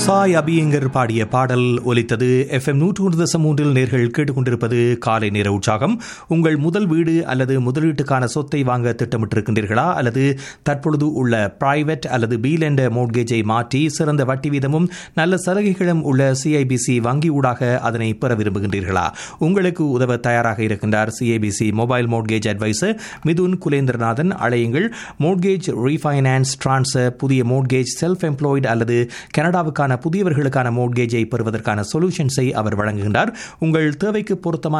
சாய் அபியங்கர் பாடிய பாடல் ஒலித்தது எஃப்எம் நூற்று ஒன்று தசம் மூன்றில் நேர்கள் கேட்டுக்கொண்டிருப்பது காலை நேர உற்சாகம் உங்கள் முதல் வீடு அல்லது முதலீட்டுக்கான சொத்தை வாங்க திட்டமிட்டிருக்கின்றீர்களா அல்லது தற்பொழுது உள்ள பிரைவேட் அல்லது பீல் என்ற மோட்கேஜை மாற்றி சிறந்த வட்டி வீதமும் நல்ல சலுகைகளும் உள்ள சிஐபிசி வங்கி ஊடாக அதனை பெற விரும்புகின்றீர்களா உங்களுக்கு உதவ தயாராக இருக்கின்றார் CIBC mobile mortgage advisor Mithun Kulendiranathan அழையுங்கள் மோட்கேஜ் ரீஃபைனான்ஸ் டிரான்ஸ்ஃபர் புதிய மோட்கேஜ் செல்ஃப் எம்ப்ளாய்டு அல்லது கனடாவுக்கான புதியவர்களுக்கான மோட்கேஜை பெறுவதற்கான சொல்யூஷன்ஸை அவர் வழங்குகின்றார் உங்கள் தேவைக்கு பொருத்தமான